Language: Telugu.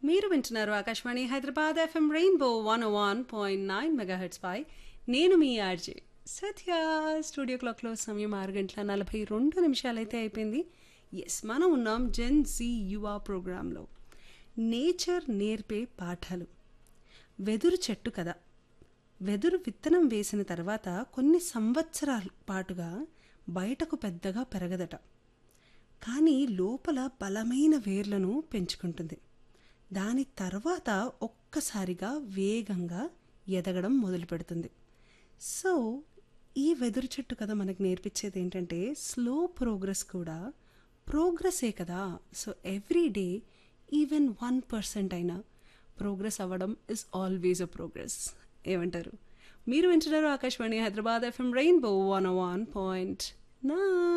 మీరు వింటున్నారు Akashvani Hyderabad FM rainbow one one point nine megahertz పై నేను మీ ఆర్జే సత్య స్టూడియో క్లాక్లో సమయం ఆరు గంటల నలభై రెండు నిమిషాలైతే అయిపోయింది ఎస్ మనం ఉన్నాం జెన్ జీ యువ ప్రోగ్రాంలో నేచర్ నేర్పే పాఠాలు వెదురు చెట్టు కదా వెదురు విత్తనం వేసిన తర్వాత కొన్ని సంవత్సరాల పాటుగా బయటకు పెద్దగా పెరగదట కానీ లోపల బలమైన వేర్లను పెంచుకుంటుంది దాని తర్వాత ఒక్కసారిగా వేగంగా ఎదగడం మొదలు పెడుతుంది సో ఈ వెదురు చెట్టు కదా మనకు నేర్పించేది ఏంటంటే స్లో ప్రోగ్రెస్ కూడా ప్రోగ్రెసే కదా so every day even one percent అయినా ప్రోగ్రెస్ అవ్వడం ఇస్ ఆల్వేస్ అ ప్రోగ్రెస్ ఏమంటారు మీరు వింటున్నారు Akashvani Hyderabad FM rainbow one one point నా